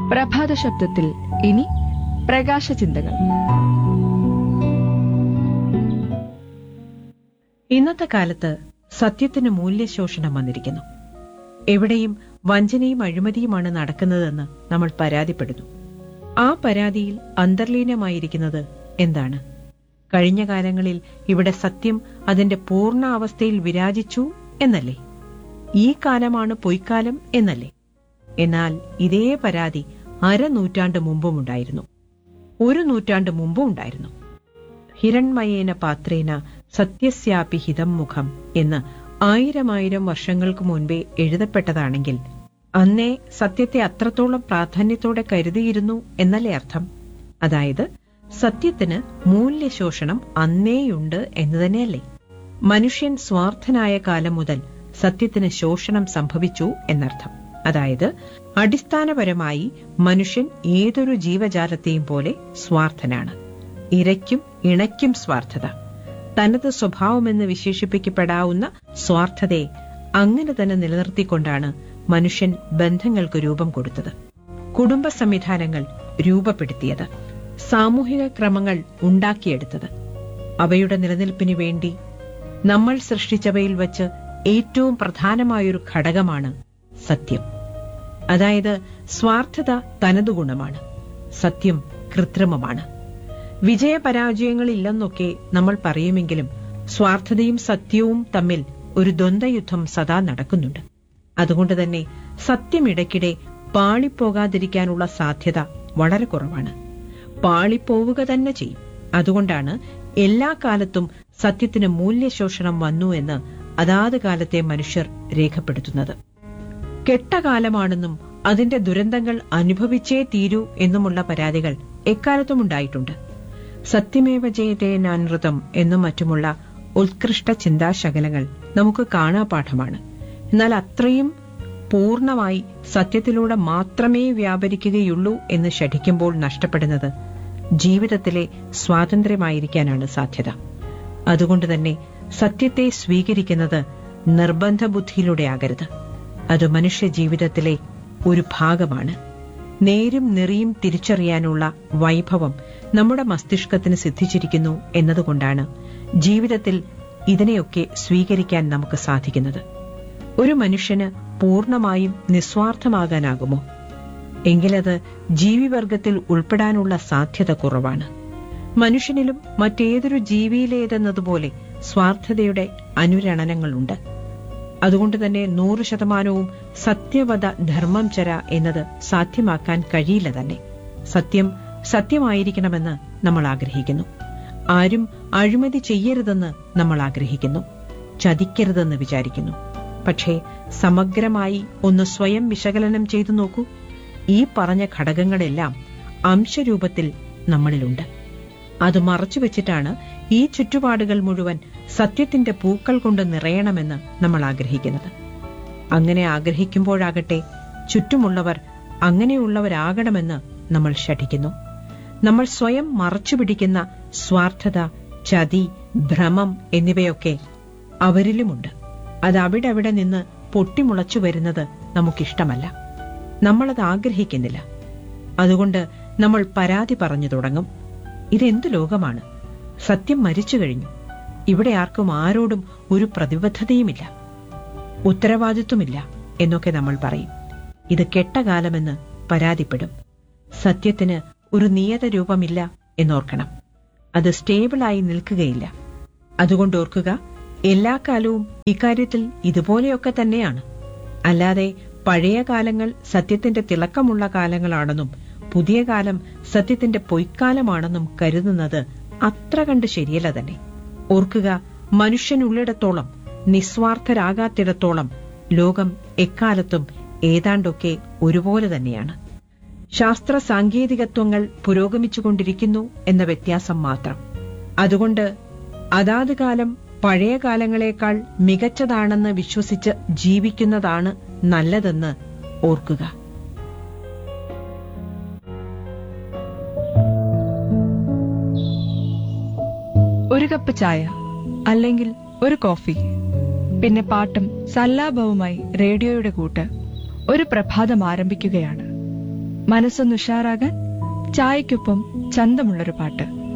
പ്രഭാത ശബ്ദത്തിൽ ഇനി പ്രകാശ ചിന്തകൾ ഇന്നത്തെ കാലത്ത് സത്യത്തിന് മൂല്യശോഷണം വന്നിരിക്കുന്നു എവിടെയും വഞ്ചനയും അഴിമതിയുമാണ് നടക്കുന്നതെന്ന് നമ്മൾ പരാതിപ്പെടുന്നു ആ പരാതിയിൽ അന്തർലീനമായിരിക്കുന്നത് എന്താണ് കഴിഞ്ഞ കാലങ്ങളിൽ ഇവിടെ സത്യം അതിന്റെ പൂർണ്ണ അവസ്ഥയിൽ വിരാജിച്ചു എന്നല്ലേ ഈ കാലമാണ് പൊയ്ക്കാലം എന്നല്ലേ എന്നാൽ ഇതേ പരാതി അരനൂറ്റാണ്ട് മുമ്പും ഉണ്ടായിരുന്നു ഒരു നൂറ്റാണ്ട് മുമ്പും ഉണ്ടായിരുന്നു ഹിരൺമയേന പാത്രേന സത്യസ്യാപി ഹിതം മുഖം എന്ന് ആയിരമായിരം വർഷങ്ങൾക്ക് മുൻപേ എഴുതപ്പെട്ടതാണെങ്കിൽ അന്നേ സത്യത്തെ അത്രത്തോളം പ്രാധാന്യത്തോടെ കരുതിയിരുന്നു എന്നല്ലേ അർത്ഥം അതായത് സത്യത്തിന് മൂല്യശോഷണം അന്നേയുണ്ട് എന്ന് തന്നെയല്ലേ മനുഷ്യൻ സ്വാർത്ഥനായ കാലം മുതൽ സത്യത്തിന് ശോഷണം സംഭവിച്ചു എന്നർത്ഥം അതായത് അടിസ്ഥാനപരമായി മനുഷ്യൻ ഏതൊരു ജീവജാലത്തെയും പോലെ സ്വാർത്ഥനാണ് ഇരയ്ക്കും ഇണയ്ക്കും സ്വാർത്ഥത തനത് സ്വഭാവമെന്ന് വിശേഷിപ്പിക്കപ്പെടാവുന്ന സ്വാർത്ഥതയെ അങ്ങനെ തന്നെ നിലനിർത്തിക്കൊണ്ടാണ് മനുഷ്യൻ ബന്ധങ്ങൾക്ക് രൂപം കൊടുത്തത് കുടുംബ സംവിധാനങ്ങൾ രൂപപ്പെടുത്തിയത് സാമൂഹിക ക്രമങ്ങൾ ഉണ്ടാക്കിയെടുത്തത് അവയുടെ നിലനിൽപ്പിന് വേണ്ടി നമ്മൾ സൃഷ്ടിച്ചവയിൽ വച്ച് ഏറ്റവും പ്രധാനമായൊരു ഘടകമാണ് സത്യം അതായത് സ്വാർത്ഥത തനതു ഗുണമാണ് സത്യം കൃത്രിമമാണ് വിജയപരാജയങ്ങളില്ലെന്നൊക്കെ നമ്മൾ പറയുമെങ്കിലും സ്വാർത്ഥതയും സത്യവും തമ്മിൽ ഒരു ദ്വന്ദ്വയുദ്ധം സദാ നടക്കുന്നുണ്ട് അതുകൊണ്ട് തന്നെ സത്യം ഇടയ്ക്കിടെ പാളിപ്പോകാതിരിക്കാനുള്ള സാധ്യത വളരെ കുറവാണ് പാളിപ്പോവുക തന്നെ ചെയ്യും അതുകൊണ്ടാണ് എല്ലാ കാലത്തും സത്യത്തിന് മൂല്യശോഷണം വന്നു എന്ന് അതാത് കാലത്തെ മനുഷ്യർ രേഖപ്പെടുത്തുന്നത് കെട്ടകാലമാണെന്നും അതിന്റെ ദുരന്തങ്ങൾ അനുഭവിച്ചേ തീരൂ എന്നുമുള്ള പരാതികൾ എക്കാലത്തും ഉണ്ടായിട്ടുണ്ട് സത്യമേവ ജയതേനാനൃതം എന്നും മറ്റുമുള്ള ഉത്കൃഷ്ട ചിന്താശകലങ്ങൾ നമുക്ക് കാണാപാഠമാണ് എന്നാൽ അത്രയും പൂർണ്ണമായി സത്യത്തിലൂടെ മാത്രമേ വ്യാപരിക്കുകയുള്ളൂ എന്ന് ശഠിക്കുമ്പോൾ നഷ്ടപ്പെടുന്നത് ജീവിതത്തിലെ സ്വാതന്ത്ര്യമായിരിക്കാനാണ് സാധ്യത അതുകൊണ്ട് തന്നെ സത്യത്തെ സ്വീകരിക്കുന്നത് നിർബന്ധ ബുദ്ധിയിലൂടെ ആകരുത് അത് മനുഷ്യ ജീവിതത്തിലെ ഒരു ഭാഗമാണ് നേരും നെറിയും തിരിച്ചറിയാനുള്ള വൈഭവം നമ്മുടെ മസ്തിഷ്കത്തിന് സിദ്ധിച്ചിരിക്കുന്നു എന്നതുകൊണ്ടാണ് ജീവിതത്തിൽ ഇതിനെയൊക്കെ സ്വീകരിക്കാൻ നമുക്ക് സാധിക്കുന്നത് ഒരു മനുഷ്യന് പൂർണ്ണമായും നിസ്വാർത്ഥമാകാനാകുമോ എങ്കിലത് ജീവിവർഗത്തിൽ ഉൾപ്പെടാനുള്ള സാധ്യത കുറവാണ് മനുഷ്യനിലും മറ്റേതൊരു ജീവിയിലേതെന്നതുപോലെ സ്വാർത്ഥതയുടെ അനുരണനങ്ങളുണ്ട് അതുകൊണ്ട് തന്നെ നൂറ് ശതമാനവും സത്യവത ധർമ്മം ചര എന്നത് സാധ്യമാക്കാൻ കഴിയില്ല തന്നെ സത്യം സത്യമായിരിക്കണമെന്ന് നമ്മൾ ആഗ്രഹിക്കുന്നു ആരും അഴിമതി ചെയ്യരുതെന്ന് നമ്മൾ ആഗ്രഹിക്കുന്നു ചതിക്കരുതെന്ന് വിചാരിക്കുന്നു പക്ഷേ സമഗ്രമായി ഒന്ന് സ്വയം വിശകലനം ചെയ്തു നോക്കൂ ഈ പറഞ്ഞ ഘടകങ്ങളെല്ലാം അംശരൂപത്തിൽ നമ്മളിലുണ്ട് അത് മറച്ചു വെച്ചിട്ടാണ് ഈ ചുറ്റുപാടുകൾ മുഴുവൻ സത്യത്തിന്റെ പൂക്കൾ കൊണ്ട് നിറയണമെന്ന് നമ്മൾ ആഗ്രഹിക്കുന്നത് അങ്ങനെ ആഗ്രഹിക്കുമ്പോഴാകട്ടെ ചുറ്റുമുള്ളവർ അങ്ങനെയുള്ളവരാകണമെന്ന് നമ്മൾ ശഠിക്കുന്നു നമ്മൾ സ്വയം മറച്ചുപിടിക്കുന്ന സ്വാർത്ഥത ചതി ഭ്രമം എന്നിവയൊക്കെ അവരിലുമുണ്ട് അത് അവിടെ അവിടെ നിന്ന് പൊട്ടിമുളച്ചു വരുന്നത് നമുക്കിഷ്ടമല്ല നമ്മളത് ആഗ്രഹിക്കുന്നില്ല അതുകൊണ്ട് നമ്മൾ പരാതി പറഞ്ഞു തുടങ്ങും ഇതെന്തു ലോകമാണ് സത്യം മരിച്ചു കഴിഞ്ഞു ഇവിടെ ആർക്കും ആരോടും ഒരു പ്രതിബദ്ധതയുമില്ല ഉത്തരവാദിത്വമില്ല എന്നൊക്കെ നമ്മൾ പറയും ഇത് കെട്ടകാലമെന്ന് പരാതിപ്പെടും സത്യത്തിന് ഒരു നിയത രൂപമില്ല എന്നോർക്കണം അത് സ്റ്റേബിളായി നിൽക്കുകയില്ല അതുകൊണ്ട് ഓർക്കുക എല്ലാ കാലവും ഇക്കാര്യത്തിൽ ഇതുപോലെയൊക്കെ തന്നെയാണ് അല്ലാതെ പഴയ കാലങ്ങൾ സത്യത്തിന്റെ തിളക്കമുള്ള കാലങ്ങളാണെന്നും പുതിയ കാലം സത്യത്തിന്റെ പൊയ്ക്കാലമാണെന്നും കരുതുന്നത് അത്ര കണ്ട് ശരിയല്ല തന്നെ ഓർക്കുക മനുഷ്യനുള്ളിടത്തോളം നിസ്വാർത്ഥരാകാത്തിടത്തോളം ലോകം എക്കാലത്തും ഏതാണ്ടൊക്കെ ഒരുപോലെ തന്നെയാണ് ശാസ്ത്ര സാങ്കേതികത്വങ്ങൾ പുരോഗമിച്ചുകൊണ്ടിരിക്കുന്നു എന്ന വ്യത്യാസം മാത്രം അതുകൊണ്ട് അതാത് കാലം പഴയ കാലങ്ങളെക്കാൾ മികച്ചതാണെന്ന് വിശ്വസിച്ച് ജീവിക്കുന്നതാണ് നല്ലതെന്ന് ഓർക്കുക ഒരു കപ്പ് ചായ അല്ലെങ്കിൽ ഒരു കോഫി പിന്നെ പാട്ടും സല്ലാപവുമായി റേഡിയോയുടെ കൂട്ട് ഒരു പ്രഭാതം ആരംഭിക്കുകയാണ് മനസ്സൊന്ന് ഉഷാറാകാൻ ചായക്കൊപ്പം ചന്തമുള്ളൊരു പാട്ട്